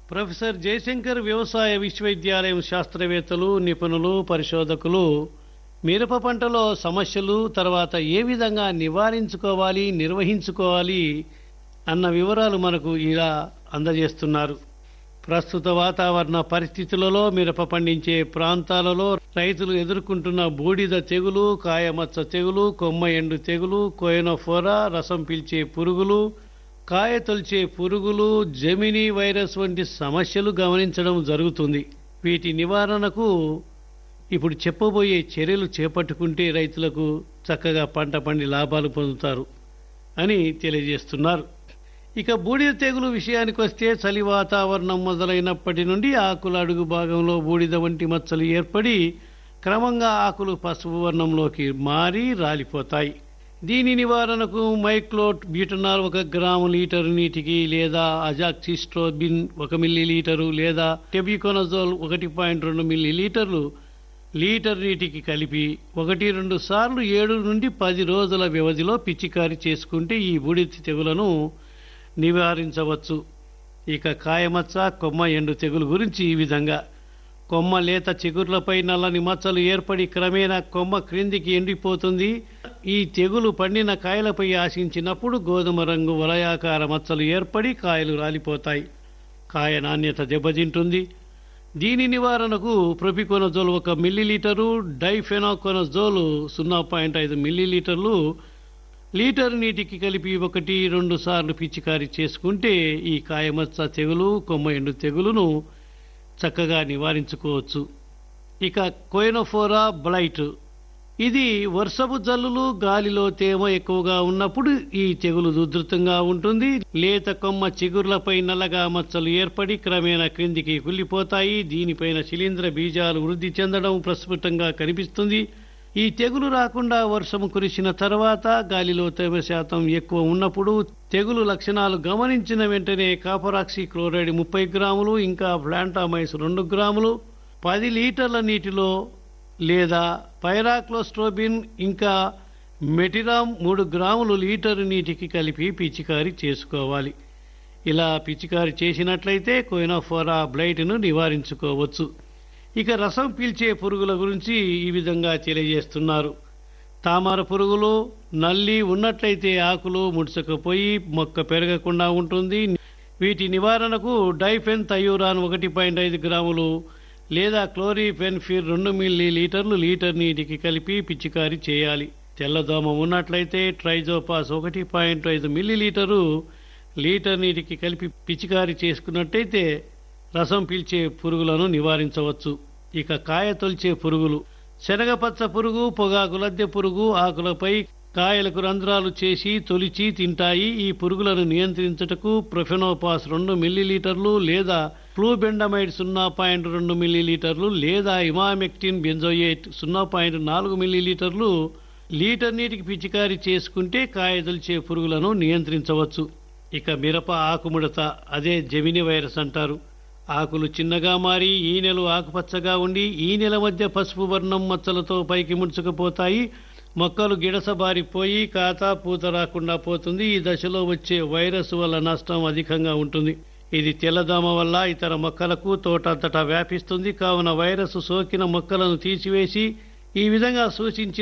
professor Jayashankar వ్యవసాయ విశ్వవిద్యాలయం శాస్త్రవేత్తలు నిపుణులు పరిశోధకులు మిరప పంటలో సమస్యలు తర్వాత ఏ విధంగా నివారించుకోవాలి నిర్వహించుకోవాలి అన్న వివరాలు మనకు ఇలా అందజేస్తున్నారు ప్రస్తుత వాతావరణ పరిస్థితులలో మిరప పండించే ప్రాంతాలలో రైతులు ఎదుర్కొంటున్న బూడిద తెగులు కాయమచ్చ తెగులు కొమ్మ ఎండు తెగులు కోయనోఫోరా రసం పీల్చే పురుగులు కాయ తొలిచే పురుగులు జమిని వైరస్ వంటి సమస్యలు గమనించడం జరుగుతుంది వీటి నివారణకు ఇప్పుడు చెప్పబోయే చర్యలు చేపట్టుకుంటే రైతులకు చక్కగా పంట పండి లాభాలు పొందుతారు అని తెలియజేస్తున్నారు ఇక బూడిద తెగులు విషయానికి వస్తే చలి వాతావరణం మొదలైనప్పటి నుండి ఆకుల అడుగు భాగంలో బూడిద వంటి మచ్చలు ఏర్పడి క్రమంగా ఆకులు పసుపు వర్ణంలోకి మారి రాలిపోతాయి దీని నివారణకు మైక్లోట్ బ్యూటనాల్ ఒక గ్రాము లీటరు నీటికి లేదా అజాక్సిస్ట్రోబిన్ ఒక మిల్లీ లీటరు లేదా టెబికోనజోల్ ఒకటి పాయింట్ రెండు మిల్లీ లీటర్లు లీటర్ నీటికి కలిపి ఒకటి రెండు సార్లు ఏడు నుండి పది రోజుల వ్యవధిలో పిచికారి చేసుకుంటే ఈ బూడిద తెగులను నివారించవచ్చు ఇక కాయమచ్చ కొమ్మ ఎండు తెగులు గురించి ఈ విధంగా కొమ్మ లేత చిగుర్లపై నల్లని మచ్చలు ఏర్పడి క్రమేణా కొమ్మ క్రిందికి ఎండిపోతుంది ఈ తెగులు పండిన కాయలపై ఆశించినప్పుడు గోధుమ రంగు వలయాకార మచ్చలు ఏర్పడి కాయలు రాలిపోతాయి కాయ నాణ్యత దెబ్బతింటుంది దీని నివారణకు ప్రొపికోనజోల్ ఒక మిల్లీలీటరు డైఫెనాకోనజోల్ సున్నా పాయింట్ ఐదు మిల్లీలీటర్లు లీటర్ నీటికి కలిపి ఒకటి రెండు సార్లు పిచికారీ చేసుకుంటే ఈ కాయమచ్చ తెగులు కొమ్మ ఎండు తెగులును చక్కగా నివారించుకోవచ్చు ఇక కోయినోఫోరా బ్లైట్ ఇది వర్షపు జల్లులు గాలిలో తేమ ఎక్కువగా ఉన్నప్పుడు ఈ తెగులు ఉధృతంగా ఉంటుంది లేత కొమ్మ చిగుర్లపై నల్లగా మచ్చలు ఏర్పడి క్రమేణా క్రిందికి కుళ్ళిపోతాయి దీనిపైన శిలీంద్ర బీజాలు వృద్ధి చెందడం ప్రస్ఫుటంగా కనిపిస్తుంది ఈ తెగులు రాకుండా వర్షం కురిసిన తర్వాత గాలిలో తేమ శాతం ఎక్కువ ఉన్నప్పుడు తెగులు లక్షణాలు గమనించిన వెంటనే కాపరాక్సి క్లోరైడ్ ముప్పై గ్రాములు ఇంకా ఫ్లాంటామైస్ రెండు గ్రాములు పది లీటర్ల నీటిలో లేదా పైరాక్లోస్ట్రోబిన్ ఇంకా మెటిరామ్ మూడు గ్రాములు లీటరు నీటికి కలిపి పిచికారీ చేసుకోవాలి ఇలా పిచికారీ చేసినట్లయితే కోయినోఫోరా బ్లైట్ను నివారించుకోవచ్చు ఇక రసం పీల్చే పురుగుల గురించి ఈ విధంగా తెలియజేస్తున్నారు తామర పురుగులు నల్లి ఉన్నట్లయితే ఆకులు ముడుచుకుపోయి మొక్క పెరగకుండా ఉంటుంది వీటి నివారణకు డైఫెన్ థయూరాన్ ఒకటి పాయింట్ ఐదు గ్రాములు లేదా క్లోరిఫెన్ఫిర్ రెండు మిల్లీ లీటర్లు లీటర్ నీటికి కలిపి పిచికారీ చేయాలి తెల్లదోమ ఉన్నట్లయితే ట్రైజోపాస్ ఒకటి పాయింట్ ఐదు మిల్లీ లీటరు లీటర్ నీటికి కలిపి పిచికారీ చేసుకున్నట్టయితే రసం పీల్చే పురుగులను నివారించవచ్చు ఇక కాయ తొలిచే పురుగులు శనగపచ్చ పురుగు పొగాకు లద్దె పురుగు ఆకులపై కాయలకు రంధ్రాలు చేసి తొలిచి తింటాయి ఈ పురుగులను నియంత్రించుటకు ప్రొఫెనోపాస్ రెండు మిల్లీలీటర్లు లేదా ఫ్లూబెండమైడ్ సున్నా పాయింట్ రెండు మిల్లీలీటర్లు లేదా ఇమామెక్టిన్ బెంజోయేట్ సున్నా పాయింట్ నాలుగు మిల్లీలీటర్లు లీటర్ నీటికి పిచికారీ చేసుకుంటే కాయ తొలిచే పురుగులను నియంత్రించవచ్చు ఇక మిరప ఆకుముడత అదే జమిని వైరస్ అంటారు ఆకులు చిన్నగా మారి ఈనెలు ఆకుపచ్చగా ఉండి ఈ నెల మధ్య పసుపు వర్ణం మచ్చలతో పైకి ముడుచుకుపోతాయి మొక్కలు గిడసబారిపోయి కాత పూత రాకుండా పోతుంది ఈ దశలో వచ్చే వైరస్ వల్ల నష్టం అధికంగా ఉంటుంది ఇది తెల్లదోమ వల్ల ఇతర మొక్కలకు తోటంతటా వ్యాపిస్తుంది కావున వైరస్ సోకిన మొక్కలను తీసివేసి ఈ విధంగా సూచించిన